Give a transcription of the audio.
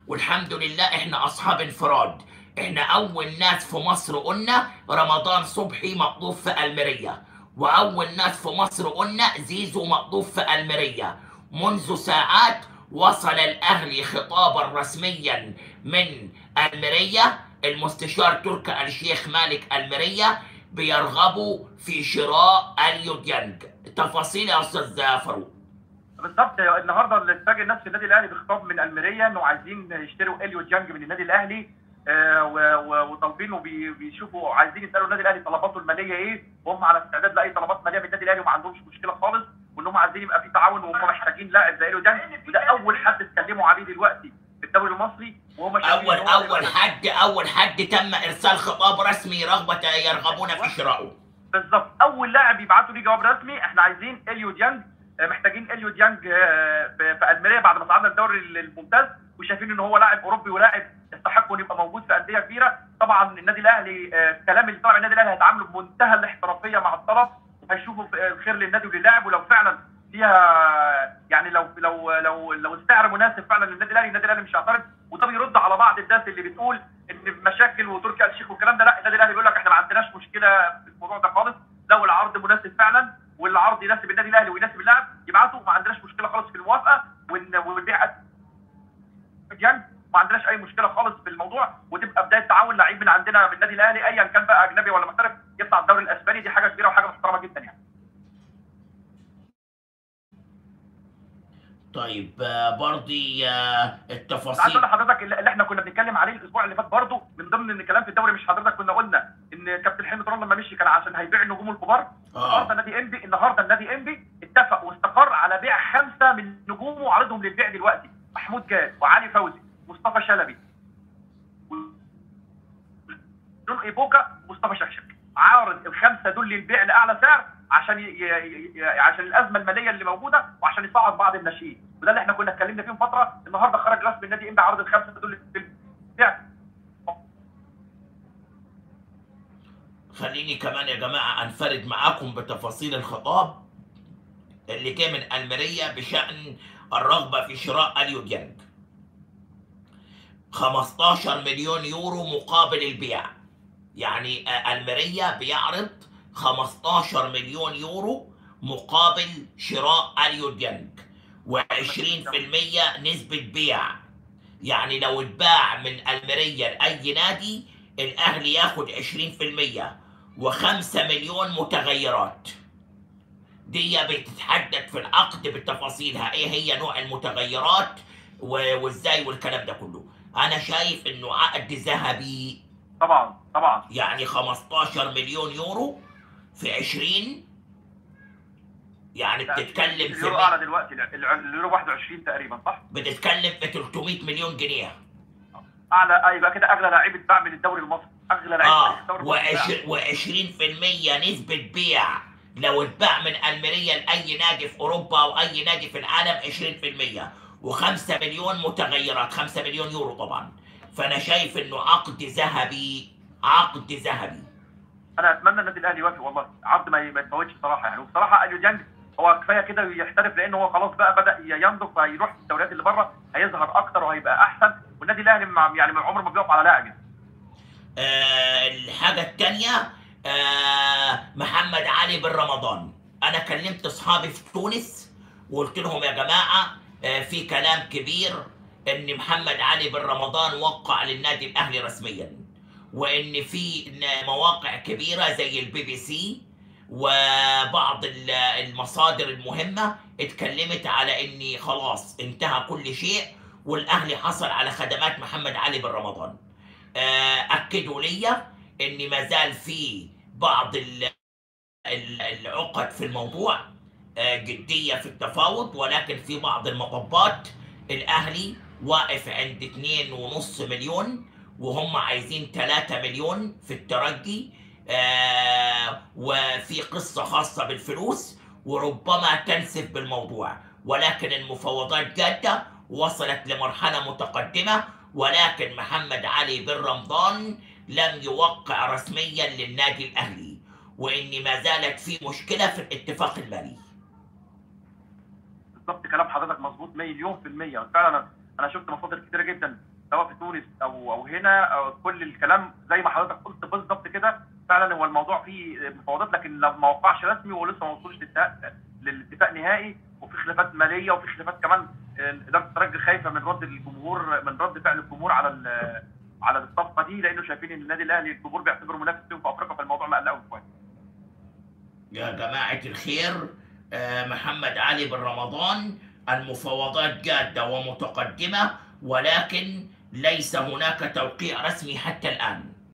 والحمد لله احنا اصحاب انفراد احنا اول ناس في مصر قلنا رمضان صبحي مقطوف في المرية واول ناس في مصر قلنا زيزو مقطوف في المرية منذ ساعات وصل الاهلي خطابا رسميا من المرية المستشار تركي الشيخ مالك المرية بيرغبوا في شراء اليو ديانج تفاصيل يا استاذ فاروق بالظبط النهارده اللي اتفاجئ الناس في النادي الاهلي بخطاب من الميريه انه عايزين يشتروا اليو ديانج من النادي الاهلي آه، و- و- وطالبين وبيشوفوا عايزين يسالوا النادي الاهلي طلباته الماليه ايه وهم على استعداد لاي طلبات ماليه من النادي الاهلي وما عندهمش مشكله خالص وان هم عايزين يبقى في تعاون وهم محتاجين لاعب زي اليو ديانج وده اول حد اتكلموا عليه دلوقتي في الدوري المصري وهم شايفين اول إن هو اول حد اول حد تم ارسال خطاب رسمي رغبه يرغبون في شرائه بالظبط اول لاعب يبعتوا ليه جواب رسمي احنا عايزين اليو ديانج آه، محتاجين اليو ديانج آه، في في الميريا بعد ما صعدنا الدوري الممتاز وشايفين ان هو لاعب اوروبي ولاعب يستحق انه يبقى موجود في انديه كبيره طبعا النادي الاهلي آه، الكلام اللي طلع من النادي الاهلي هيتعاملوا بمنتهى الاحترافيه مع الطلب وهيشوفوا في- الخير للنادي وللاعب ولو فعلا فيها يعني لو لو لو لو السعر مناسب فعلا للنادي الاهلي النادي الاهلي مش هيعترض وده بيرد على بعض الناس اللي بتقول ان مشاكل وتركي آل الشيخ والكلام ده لا النادي الاهلي بيقول لك احنا ما عندناش مشكله في الموضوع ده خالص لو العرض مناسب فعلا والعرض يناسب النادي الاهلي ويناسب اللاعب يبعتوا ما عندناش مشكله خالص في الموافقه ون- ونبيع جنب ما عندناش اي مشكله خالص في الموضوع وتبقى بدايه تعاون لعيب من عندنا من النادي الاهلي ايا كان بقى اجنبي ولا محترف يطلع الدوري الاسباني دي حاجه كبيره وحاجه محترمه جدا يعني طيب آه، برضي آه، عايز التفاصيل اقول لحضرتك اللي اللي احنا كنا بنتكلم عليه الاسبوع اللي فات برضه من ضمن ان الكلام في الدوري مش حضرتك كنا قلنا ان كابتن حلمي طولان لما مشي كان عشان هيبيع النجوم الكبار النهارده النادي انبي النهارده النادي انبي اتفق واستقر على بيع خمسه من نجومه وعرضهم للبيع دلوقتي محمود جاد وعلي فوزي مصطفى شلبي دون ايبوكا مصطفى شكشك عارض الخمسه دول للبيع لاعلى سعر عشان ي... ي... ي... عشان الازمه الماليه اللي موجوده وعشان يصعد بعض الناشئين وده اللي احنا كنا اتكلمنا فيه من فتره النهارده خرج رسمي النادي انبي عرض الخمسه دول للبيع خليني كمان يا جماعة أنفرد معاكم بتفاصيل الخطاب اللي جه من المرية بشأن الرغبة في شراء أليو ديانج 15 مليون يورو مقابل البيع يعني آه، المرية بيعرض 15 مليون يورو مقابل شراء أليو ديانج و20% نسبة بيع يعني لو اتباع من المرية لأي نادي الأهلي ياخد 20% وخمسة مليون متغيرات دي بتتحدد في العقد بتفاصيلها ايه هي نوع المتغيرات و- وازاي والكلام ده كله انا شايف انه عقد ذهبي طبعا طبعا يعني 15 مليون يورو في 20 يعني بتتكلم في اليورو اعلى دلوقتي الع- اليورو 21 تقريبا صح؟ بتتكلم في 300 مليون جنيه اعلى آه، يبقى كده اغلى لعيب اتباع من الدوري المصري اغلى لعيب اه في الدوري المصري و20% نسبة بيع لو اتباع من الميريا لأي نادي في أوروبا أو أي نادي في العالم 20% و5 مليون متغيرات 5 مليون يورو طبعا فأنا شايف إنه عقد ذهبي عقد ذهبي انا اتمنى النادي الاهلي يوافق والله عرض ما ما يتفوتش صراحه يعني وبصراحه اليو ديانج هو كفايه كده يحترف لان هو خلاص بقى بدا ينضج فهيروح الدوريات اللي بره هيظهر اكتر وهيبقى احسن والنادي الاهلي مع- يعني من عمره ما بيقف على لاعب يعني. آه الحاجة التانية آه محمد علي بن رمضان أنا كلمت أصحابي في تونس وقلت لهم يا جماعة آه في كلام كبير إن محمد علي بن رمضان وقع للنادي الأهلي رسميا وإن في ن- مواقع كبيرة زي البي بي سي وبعض ال- المصادر المهمة اتكلمت على إن خلاص انتهى كل شيء والأهلي حصل على خدمات محمد علي بن رمضان آه، اكدوا لي ان ما زال في بعض ال- ال- العقد في الموضوع آه، جديه في التفاوض ولكن في بعض المطبات الاهلي واقف عند 2.5 مليون وهم عايزين 3 مليون في الترجي آه، وفي قصه خاصه بالفلوس وربما تنسف بالموضوع ولكن المفاوضات جاده وصلت لمرحله متقدمه ولكن محمد علي بن رمضان لم يوقع رسميا للنادي الاهلي وان ما زالت في مشكله في الاتفاق المالي بالظبط كلام حضرتك مظبوط مليون في الميه فعلا انا انا شفت مصادر كتيره جدا تونس او او هنا أو كل الكلام زي ما حضرتك قلت بالظبط كده فعلا هو الموضوع فيه مفاوضات لكن لو ما وقعش رسمي ولسه ما وصلش للاتفاق للاتفاق نهائي وفي خلافات ماليه وفي خلافات كمان آه، اداره الترجي خايفه من رد الجمهور من رد فعل الجمهور على ال- على الصفقه دي لانه شايفين ان النادي الاهلي الجمهور بيعتبره منافس لهم في افريقيا فالموضوع مقلقهم شويه يا جماعة الخير آه، محمد علي بن رمضان المفاوضات جادة ومتقدمة ولكن ليس هناك توقيع رسمي حتى الآن